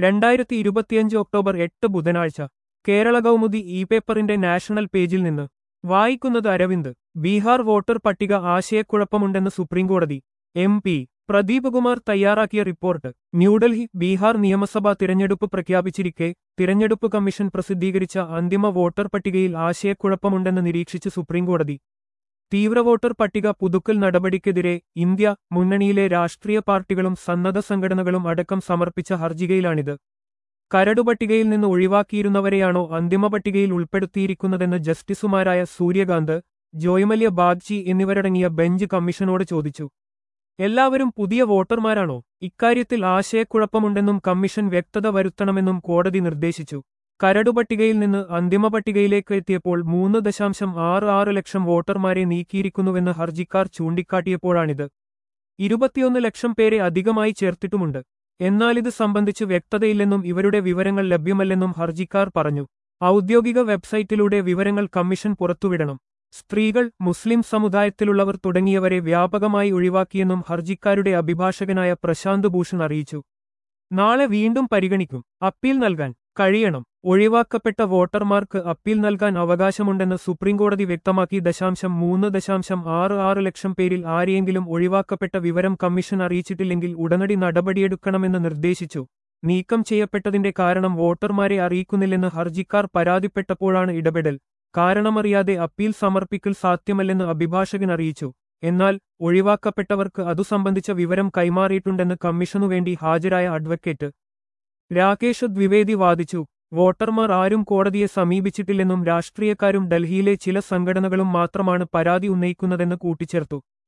രണ്ടായിരത്തി ഇരുപത്തിയഞ്ച് ഒക്ടോബർ എട്ട് ബുധനാഴ്ച കേരള കൗമുദി ഇ പേപ്പറിന്റെ നാഷണൽ പേജിൽ നിന്ന് വായിക്കുന്നത് അരവിന്ദ് ബീഹാർ വോട്ടർ പട്ടിക ആശയക്കുഴപ്പമുണ്ടെന്ന് സുപ്രീംകോടതി എം പി പ്രദീപ് കുമാർ തയ്യാറാക്കിയ റിപ്പോർട്ട് ന്യൂഡൽഹി ബീഹാർ നിയമസഭാ തിരഞ്ഞെടുപ്പ് പ്രഖ്യാപിച്ചിരിക്കെ തിരഞ്ഞെടുപ്പ് കമ്മീഷൻ പ്രസിദ്ധീകരിച്ച അന്തിമ വോട്ടർ പട്ടികയിൽ ആശയക്കുഴപ്പമുണ്ടെന്ന് നിരീക്ഷിച്ച് സുപ്രീംകോടതി തീവ്ര വോട്ടർ പട്ടിക പുതുക്കൽ നടപടിക്കെതിരെ ഇന്ത്യ മുന്നണിയിലെ രാഷ്ട്രീയ പാർട്ടികളും സന്നദ്ധ സംഘടനകളും അടക്കം സമർപ്പിച്ച ഹർജികയിലാണിത് കരടുപട്ടികയിൽ നിന്ന് ഒഴിവാക്കിയിരുന്നവരെയാണോ അന്തിമ പട്ടികയിൽ ഉൾപ്പെടുത്തിയിരിക്കുന്നതെന്ന് ജസ്റ്റിസുമാരായ സൂര്യകാന്ത് ജോയ്മല്യ ബാഗ്ചി എന്നിവരടങ്ങിയ ബെഞ്ച് കമ്മീഷനോട് ചോദിച്ചു എല്ലാവരും പുതിയ വോട്ടർമാരാണോ ഇക്കാര്യത്തിൽ ആശയക്കുഴപ്പമുണ്ടെന്നും കമ്മീഷൻ വ്യക്തത വരുത്തണമെന്നും കോടതി നിർദ്ദേശിച്ചു കരടുപട്ടികയിൽ നിന്ന് അന്തിമ പട്ടികയിലേക്ക് എത്തിയപ്പോൾ മൂന്ന് ദശാംശം ആറ് ആറ് ലക്ഷം വോട്ടർമാരെ നീക്കിയിരിക്കുന്നുവെന്ന് ഹർജിക്കാർ ചൂണ്ടിക്കാട്ടിയപ്പോഴാണിത് ഇരുപത്തിയൊന്ന് ലക്ഷം പേരെ അധികമായി ചേർത്തിട്ടുമുണ്ട് എന്നാൽ ഇത് സംബന്ധിച്ച് വ്യക്തതയില്ലെന്നും ഇവരുടെ വിവരങ്ങൾ ലഭ്യമല്ലെന്നും ഹർജിക്കാർ പറഞ്ഞു ഔദ്യോഗിക വെബ്സൈറ്റിലൂടെ വിവരങ്ങൾ കമ്മീഷൻ പുറത്തുവിടണം സ്ത്രീകൾ മുസ്ലിം സമുദായത്തിലുള്ളവർ തുടങ്ങിയവരെ വ്യാപകമായി ഒഴിവാക്കിയെന്നും ഹർജിക്കാരുടെ അഭിഭാഷകനായ പ്രശാന്ത് ഭൂഷൺ അറിയിച്ചു നാളെ വീണ്ടും പരിഗണിക്കും അപ്പീൽ നൽകാൻ കഴിയണം ഒഴിവാക്കപ്പെട്ട വോട്ടർമാർക്ക് അപ്പീൽ നൽകാൻ അവകാശമുണ്ടെന്ന് സുപ്രീംകോടതി വ്യക്തമാക്കി ദശാംശം മൂന്ന് ദശാംശം ആറ് ആറ് ലക്ഷം പേരിൽ ആരെയെങ്കിലും ഒഴിവാക്കപ്പെട്ട വിവരം കമ്മീഷൻ അറിയിച്ചിട്ടില്ലെങ്കിൽ ഉടനടി നടപടിയെടുക്കണമെന്ന് നിർദ്ദേശിച്ചു നീക്കം ചെയ്യപ്പെട്ടതിന്റെ കാരണം വോട്ടർമാരെ അറിയിക്കുന്നില്ലെന്ന് ഹർജിക്കാർ പരാതിപ്പെട്ടപ്പോഴാണ് ഇടപെടൽ കാരണമറിയാതെ അപ്പീൽ സമർപ്പിക്കൽ സാധ്യമല്ലെന്ന് അഭിഭാഷകൻ അറിയിച്ചു എന്നാൽ ഒഴിവാക്കപ്പെട്ടവർക്ക് അതു സംബന്ധിച്ച വിവരം കൈമാറിയിട്ടുണ്ടെന്ന് കമ്മീഷനുവേണ്ടി ഹാജരായ അഡ്വക്കേറ്റ് രാകേഷ് ദ്വിവേദി വാദിച്ചു വോട്ടർമാർ ആരും കോടതിയെ സമീപിച്ചിട്ടില്ലെന്നും രാഷ്ട്രീയക്കാരും ഡൽഹിയിലെ ചില സംഘടനകളും മാത്രമാണ് പരാതി ഉന്നയിക്കുന്നതെന്ന് കൂട്ടിച്ചേർത്തു